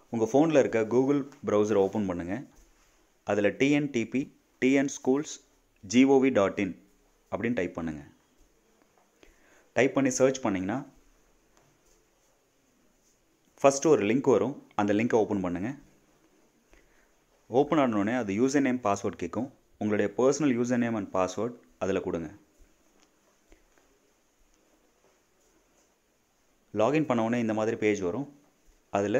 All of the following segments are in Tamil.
உங்கள் ஃபோனில் இருக்க கூகுள் ப்ரௌசரை ஓப்பன் பண்ணுங்கள் அதில் TNTP TN schools G O V dot in அப்படின்னு டைப் பண்ணுங்கள் டைப் பண்ணி சர்ச் பண்ணிங்கன்னா ஃபஸ்ட்டு ஒரு லிங்க் வரும் அந்த லிங்க்கை ஓப்பன் பண்ணுங்கள் ஓப்பன் ஆனோடனே அது யூசர் நேம் பாஸ்வேர்ட் கேட்கும் உங்களுடைய personal user name and password அதில் கொடுங்க லாகின் பண்ண உடனே இந்த மாதிரி பேஜ் வரும் அதில்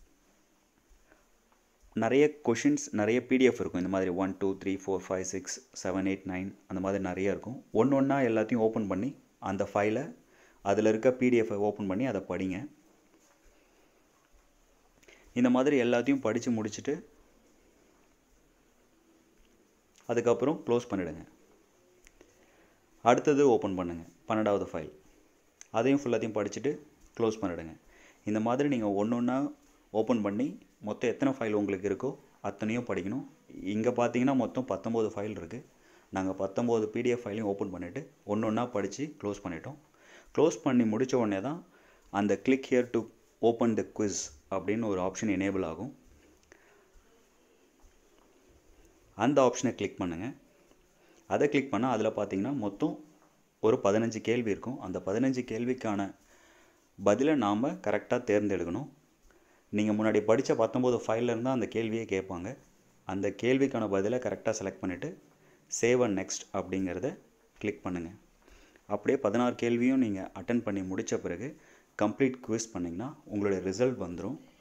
நிறைய கொஷின்ஸ் நிறைய பிடிஎஃப் இருக்கும் இந்த மாதிரி one two three four five six seven eight nine அந்த மாதிரி நிறைய இருக்கும் ஒன்று ஒன்றா எல்லாத்தையும் ஓப்பன் பண்ணி அந்த ஃபைலை அதில் இருக்க பிடிஎஃபை ஓப்பன் பண்ணி அதை படிங்க இந்த மாதிரி எல்லாத்தையும் படித்து முடிச்சுட்டு அதுக்கப்புறம் க்ளோஸ் பண்ணிவிடுங்க அடுத்தது ஓப்பன் பண்ணுங்கள் பன்னெண்டாவது ஃபைல் அதையும் ஃபுல்லாத்தையும் படிச்சுட்டு க்ளோஸ் பண்ணிவிடுங்க இந்த மாதிரி நீங்கள் ஒன்று ஒன்றா ஓப்பன் பண்ணி மொத்தம் எத்தனை ஃபைல் உங்களுக்கு இருக்கோ அத்தனையும் படிக்கணும் இங்கே பார்த்தீங்கன்னா மொத்தம் பத்தொம்போது ஃபைல் இருக்குது நாங்கள் பத்தொம்போது பிடிஎஃப் ஃபைலையும் ஓப்பன் பண்ணிவிட்டு ஒன்று ஒன்றா படித்து க்ளோஸ் பண்ணிட்டோம் க்ளோஸ் பண்ணி முடித்த உடனே தான் அந்த click here to open the quiz அப்படின்னு ஒரு ஆப்ஷன் எனேபிள் ஆகும் அந்த ஆப்ஷனை கிளிக் பண்ணுங்கள் அதை கிளிக் பண்ணால் அதில் பார்த்தீங்கன்னா மொத்தம் ஒரு பதினஞ்சு கேள்வி இருக்கும் அந்த பதினஞ்சு கேள்விக்கான பதிலை நாம் கரெக்டாக தேர்ந்தெடுக்கணும் நீங்கள் முன்னாடி படித்த பத்தொம்போது ஃபைல்லேருந்து அந்த கேள்வியே கேட்பாங்க அந்த கேள்விக்கான பதிலை கரெக்டாக செலக்ட் பண்ணிவிட்டு சேவ் அண்ட் நெக்ஸ்ட் அப்படிங்கிறத கிளிக் பண்ணுங்கள் அப்படியே பதினாறு கேள்வியும் நீங்கள் அட்டன் பண்ணி முடித்த பிறகு கம்ப்ளீட் குவிஸ் பண்ணிங்கன்னா உங்களுடைய ரிசல்ட் வந்துடும்